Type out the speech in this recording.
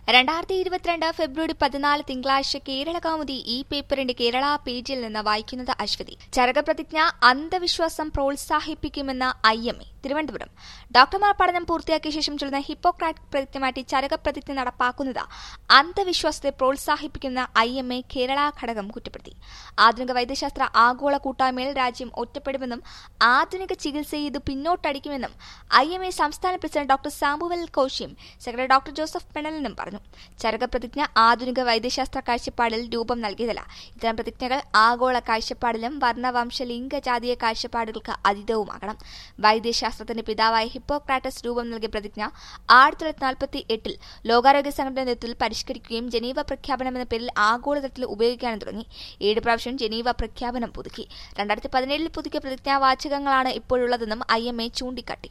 രണ്ടായിരത്തി ഇരുപത്തിരണ്ട് ഫെബ്രുവരി പതിനാല് തിങ്കളാഴ്ച കേരള കൗമുദി ഈ പേപ്പറിന്റെ കേരള പേജിൽ നിന്ന് വായിക്കുന്നത് അശ്വതി ചരകപ്രതിജ്ഞ അന്ധവിശ്വാസം പ്രോത്സാഹിപ്പിക്കുമെന്ന ഐ എം എ തിരുവനന്തപുരം ഡോക്ടർമാർ പഠനം പൂർത്തിയാക്കിയ ശേഷം ചൊല്ലുന്ന ഹിപ്പോക്രാറ്റ് പ്രതിജ്ഞ മാറ്റി ചരകപ്രതിജ്ഞ നടപ്പാക്കുന്നത് അന്ധവിശ്വാസത്തെ പ്രോത്സാഹിപ്പിക്കുന്ന ഐ എം എ കേരള ഘടകം കുറ്റപ്പെടുത്തി ആധുനിക വൈദ്യശാസ്ത്ര ആഗോള കൂട്ടായ്മയിൽ രാജ്യം ഒറ്റപ്പെടുമെന്നും ആധുനിക ചികിത്സയെ ഇത് പിന്നോട്ടടിക്കുമെന്നും ഐ എം എ സംസ്ഥാന പ്രസിഡന്റ് ഡോക്ടർ സാമുവൽ കോശിയും സെക്രട്ടറി ഡോക്ടർ ജോസഫ് പെണലിനും പറഞ്ഞു ചരകപ്രതിജ്ഞ ആധുനിക വൈദ്യശാസ്ത്ര കാഴ്ചപ്പാടിൽ രൂപം നൽകിയതല്ല ഇത്തരം പ്രതിജ്ഞകൾ ആഗോള കാഴ്ചപ്പാടിലും വർണ്ണവംശ ലിംഗജാതീയ കാഴ്ചപ്പാടുകൾക്ക് അതീതവുമാകണം വൈദ്യശാസ്ത്രത്തിന്റെ പിതാവായ ഹിപ്പോക്രാറ്റസ് രൂപം നൽകിയ പ്രതിജ്ഞ ആയിരത്തി തൊള്ളായിരത്തി നാൽപ്പത്തി എട്ടിൽ ലോകാരോഗ്യ സംഘടന നേതൃത്വത്തിൽ പരിഷ്കരിക്കുകയും ജനീവ പ്രഖ്യാപനം എന്ന പേരിൽ ആഗോളതലത്തിൽ ഉപയോഗിക്കാനും തുടങ്ങി ഏഴ് പ്രാവശ്യം ജനീവ പ്രഖ്യാപനം പുതുക്കി രണ്ടായിരത്തി പതിനേഴിൽ പുതുക്കിയ പ്രതിജ്ഞാവാചകങ്ങളാണ് ഇപ്പോഴുള്ളതെന്നും ഐ എം എ ചൂണ്ടിക്കാട്ടി